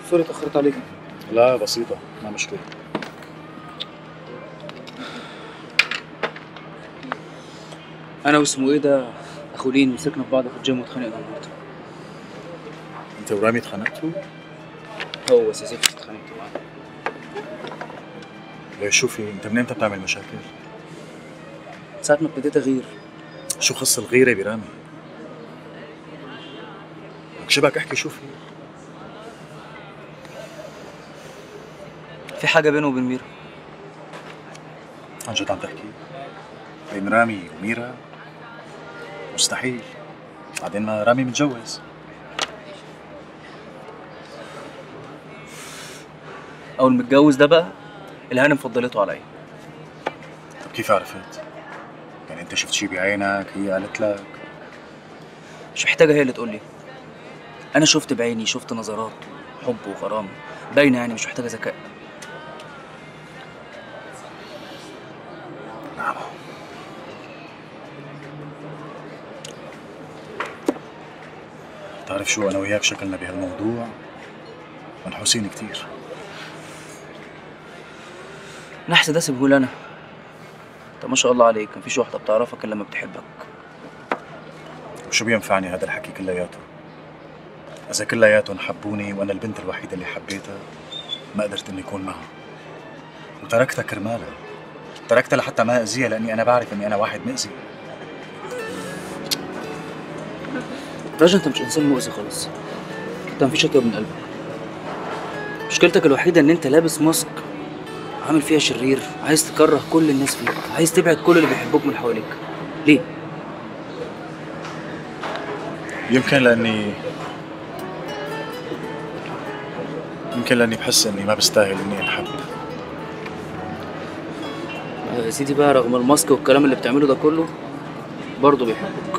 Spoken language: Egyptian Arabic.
سوري اتاخرت عليك لا بسيطة ما مشكلة انا واسمه ايه ده اخو لين مسكنا في بعض في الجيم واتخانقنا النهارده انت ورامي اتخانقتوا؟ هو سيزيف اتخانقت معاه ليش شوفي انت من امتى بتعمل مشاكل؟ ساعة ما ابتديت اغير شو خص الغيرة برامي؟ لك شبك احكي شوفي في حاجة بينه وبين ميرا عن جد عم تحكي؟ بين رامي وميرا؟ مستحيل بعدين ما رامي متجوز او المتجوز ده بقى الهانم فضلته عليا طب كيف عرفت؟ يعني انت شفت شي بعينك هي قالت لك مش محتاجة هي اللي تقول لي انا شفت بعيني شفت نظرات حب وغرام باينة يعني مش محتاجة ذكاء نعم تعرف شو انا وياك شكلنا بهالموضوع منحوسين كتير نحس ده سيبهولي انا انت ما شاء الله عليك مفيش واحدة بتعرفك الا لما بتحبك وشو بينفعني هذا الحكي كلياته اذا كلياتهم حبوني وانا البنت الوحيده اللي حبيتها ما قدرت اني اكون معها وتركتها كرمالها تركتها لحتى ما اذيها لاني انا بعرف اني انا واحد مأذي راجل انت مش انسان مؤذي خالص انت مفيش اطيب من قلبك مشكلتك الوحيده ان انت لابس ماسك عامل فيها شرير عايز تكره كل الناس فيك عايز تبعد كل اللي بيحبوك من حواليك ليه يمكن لاني يمكن لاني بحس اني ما بستاهل اني انحب يا سيدي بقى رغم الماسك والكلام اللي بتعمله ده كله برضه بيحبك